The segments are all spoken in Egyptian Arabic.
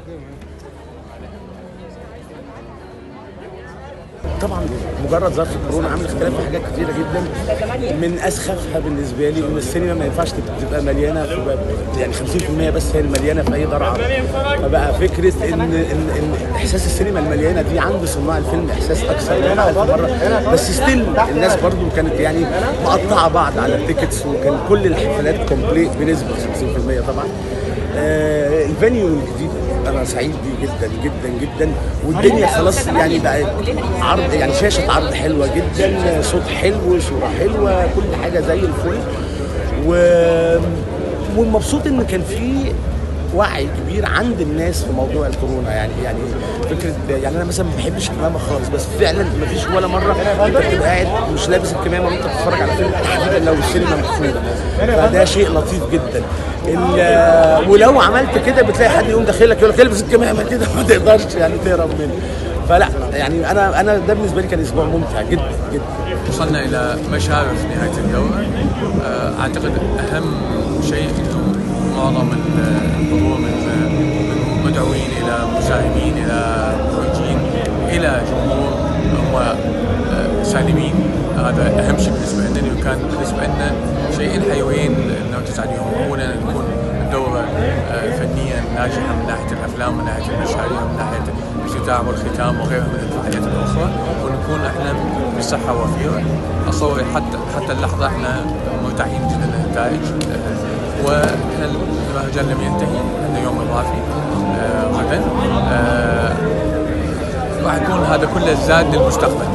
طبعا مجرد ظرف كورونا عامل اختلاف في حاجات كتيره جدا من اسخفها بالنسبه لي ان السينما ما ينفعش تبقى مليانه في يعني 50% بس هي المليانه في اي دار عرض فبقى فكره ان ان ان احساس السينما المليانه دي عند صناع الفيلم احساس اكثر من ألف مره بس ستيل الناس برضو كانت يعني مقطعه بعض على التيكتس وكان كل الحفلات كومبليت بنسبه 50% طبعا آه الفانيو الجديد انا سعيد بيه جدا جدا جدا والدنيا خلاص يعني بقت عرض يعني شاشه عرض حلوه جدا صوت حلو صوره حلوه كل حاجه زي الفل و ومبسوط ان كان في وعي كبير عند الناس في موضوع الكورونا يعني يعني فكره يعني انا مثلا ما بحبش الكمامه خالص بس فعلا ما فيش ولا مره انت بتبقى قاعد مش لابس الكمامه وانت بتتفرج على فيلم تحديدا لو السينما مقفوله فده شيء لطيف جدا ال- ولو عملت كده بتلاقي حد يقوم داخلك يقول لك البس الكمامه كده ما تقدرش يعني تهرب منه فلا يعني انا انا ده بالنسبه لي كان اسبوع ممتع جدا جدا وصلنا الى مشاعر في نهايه الدوره آه، اعتقد اهم شيء انه معظم الحضور من من مدعوين الى مساهمين الى مخرجين الى جمهور هم آه، سالمين هذا اهم شيء بالنسبه لنا لانه كان بالنسبه لنا شيئين حيوين نركز عليهم اولا تكون الدوره آه، فنيا ناجحه من ناحيه الافلام من ناحيه المشاريع من ناحيه الافتتاح والختام وغيرها من الفعاليات الاخرى ونكون احنا بصحه وفيره اتصور حتى حتى اللحظه احنا مرتاحين جدا للنتائج آه، واحنا المهرجان لم ينتهي عندنا يوم اضافي آه، غدا آه، راح يكون هذا كله زاد للمستقبل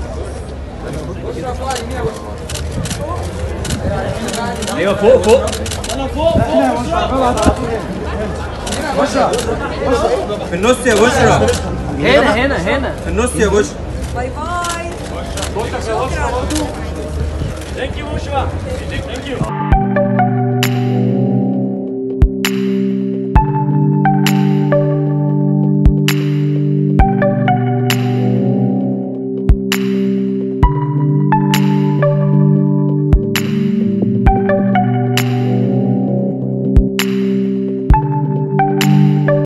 ايوه فوق فوق في النص يا بشرى هنا هنا هنا في النص يا بشرى باي باي شكرا ثانك يو